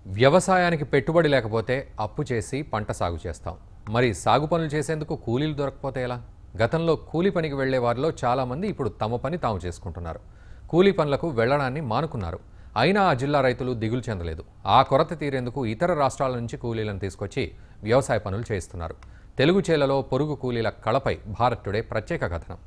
వ్యవసాయానికి పెట్టుబడి లేకపోతే అప్పు చేసి పంట సాగు చేస్తాం మరి సాగు పనులు చేసేందుకు కూలీలు దొరకకపోతే ఎలా గతంలో కూలీ పనికి వెళ్లే వారిలో చాలామంది ఇప్పుడు తమ పని తాము చేసుకుంటున్నారు కూలీ పనులకు వెళ్లడాన్ని మానుకున్నారు అయినా ఆ జిల్లా రైతులు దిగులు చెందలేదు ఆ కొరత తీరేందుకు ఇతర రాష్ట్రాల నుంచి కూలీలను తీసుకొచ్చి వ్యవసాయ పనులు చేయిస్తున్నారు తెలుగు చేలలో పొరుగు కూలీల కళపై భారత్ టుడే ప్రత్యేక కథనం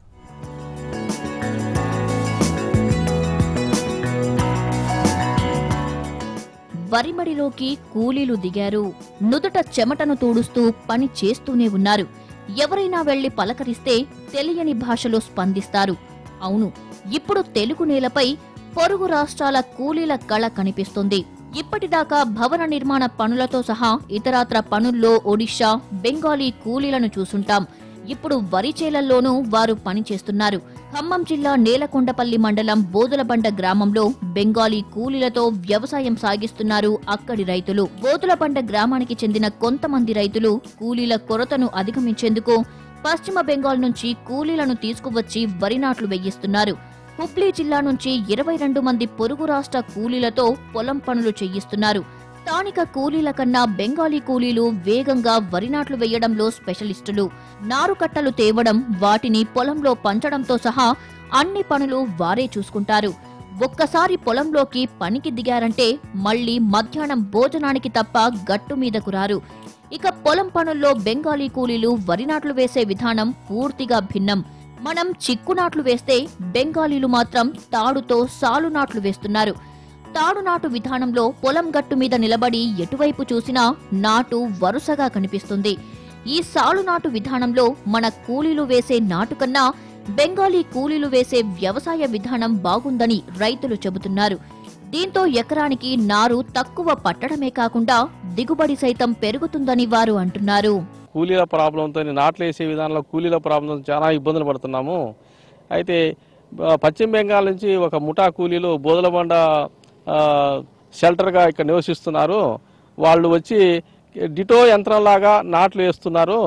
వరిమడిలోకి కూలీలు దిగారు నుదుట చెమటను తూడుస్తూ పని చేస్తూనే ఉన్నారు ఎవరైనా వెళ్లి పలకరిస్తే తెలియని భాషలో స్పందిస్తారు అవును ఇప్పుడు తెలుగు నేలపై పొరుగు రాష్ట్రాల కూలీల కళ కనిపిస్తుంది ఇప్పటిదాకా భవన నిర్మాణ పనులతో సహా ఇతరాత్ర పనుల్లో ఒడిషా బెంగాలీ కూలీలను చూసుంటాం ఇప్పుడు వరి చేలల్లోనూ వారు పనిచేస్తున్నారు ఖమ్మం జిల్లా నేలకొండపల్లి మండలం బోదులబండ గ్రామంలో బెంగాలీ కూలీలతో వ్యవసాయం సాగిస్తున్నారు అక్కడి రైతులు బోదులబండ గ్రామానికి చెందిన కొంతమంది రైతులు కూలీల కొరతను అధిగమించేందుకు పశ్చిమ బెంగాల్ నుంచి కూలీలను తీసుకువచ్చి వరి నాట్లు వెయ్యిస్తున్నారు హుబ్లీ జిల్లా నుంచి ఇరవై రెండు మంది పొరుగు రాష్ట్ర కూలీలతో పొలం పనులు చేయిస్తున్నారు స్థానిక కూలీల కన్నా బెంగాలీ కూలీలు వేగంగా వరి నాట్లు వేయడంలో స్పెషలిస్టులు నారు కట్టలు తేవడం వాటిని పొలంలో పంచడంతో సహా అన్ని పనులు వారే చూసుకుంటారు ఒక్కసారి పొలంలోకి పనికి దిగారంటే మళ్ళీ మధ్యాహ్నం భోజనానికి తప్ప గట్టు మీదకు రారు ఇక పొలం పనుల్లో బెంగాలీ కూలీలు వరి నాట్లు వేసే విధానం పూర్తిగా భిన్నం మనం చిక్కు నాట్లు వేస్తే బెంగాలీలు మాత్రం తాడుతో సాలు నాట్లు వేస్తున్నారు తాడు నాటు విధానంలో పొలం గట్టు మీద నిలబడి ఎటువైపు చూసినా నాటు వరుసగా కనిపిస్తుంది ఈ సాలు నాటు విధానంలో మన కూలీలు వేసే నాటు కన్నా బెంగాలీ కూలీలు వేసే వ్యవసాయ విధానం బాగుందని రైతులు చెబుతున్నారు దీంతో ఎకరానికి నారు తక్కువ పట్టడమే కాకుండా దిగుబడి సైతం పెరుగుతుందని వారు అంటున్నారు కూలీల ప్రాబ్లంతో నాట్లు వేసే విధానంలో కూలీల ప్రాబ్లంతో చాలా ఇబ్బందులు పడుతున్నాము అయితే ఆ, పశ్చిమ బెంగాల్ నుంచి ఒక ముఠా కూలీలు బోదలబండ ఆ, షెల్టర్గా ఇక్కడ నివసిస్తున్నారు వాళ్ళు వచ్చి డిటో యంత్రంలాగా నాట్లు వేస్తున్నారు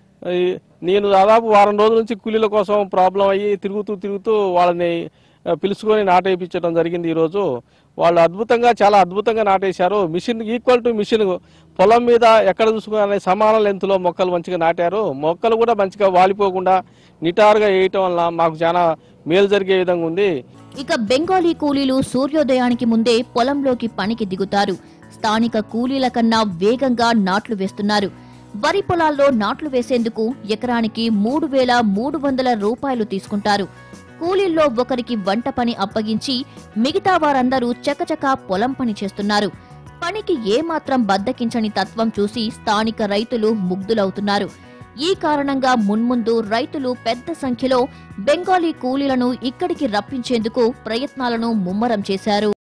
ఈ నేను దాదాపు వారం రోజుల నుంచి కూలీల కోసం ప్రాబ్లం అయ్యి తిరుగుతూ తిరుగుతూ వాళ్ళని ఆ, పిలుచుకొని నాటేపించడం జరిగింది ఈరోజు వాళ్ళు అద్భుతంగా చాలా అద్భుతంగా నాటేశారు మిషన్ ఈక్వల్ టు మిషన్ పొలం మీద ఎక్కడ చూసుకున్నా సమాన లెంత్లో మొక్కలు మంచిగా నాటారు మొక్కలు కూడా మంచిగా వాలిపోకుండా నిటారుగా వేయటం వల్ల మాకు చాలా మేలు జరిగే విధంగా ఉంది ఇక బెంగాలీ కూలీలు సూర్యోదయానికి ముందే పొలంలోకి పనికి దిగుతారు స్థానిక కూలీల కన్నా వేగంగా నాట్లు వేస్తున్నారు వరి పొలాల్లో నాట్లు వేసేందుకు ఎకరానికి మూడు వేల మూడు వందల రూపాయలు తీసుకుంటారు కూలీల్లో ఒకరికి వంట పని అప్పగించి మిగతా వారందరూ చకచకా పొలం పని చేస్తున్నారు పనికి ఏమాత్రం బద్దకించని తత్వం చూసి స్థానిక రైతులు ముగ్ధులవుతున్నారు ఈ కారణంగా మున్ముందు రైతులు పెద్ద సంఖ్యలో బెంగాలీ కూలీలను ఇక్కడికి రప్పించేందుకు ప్రయత్నాలను ముమ్మరం చేశారు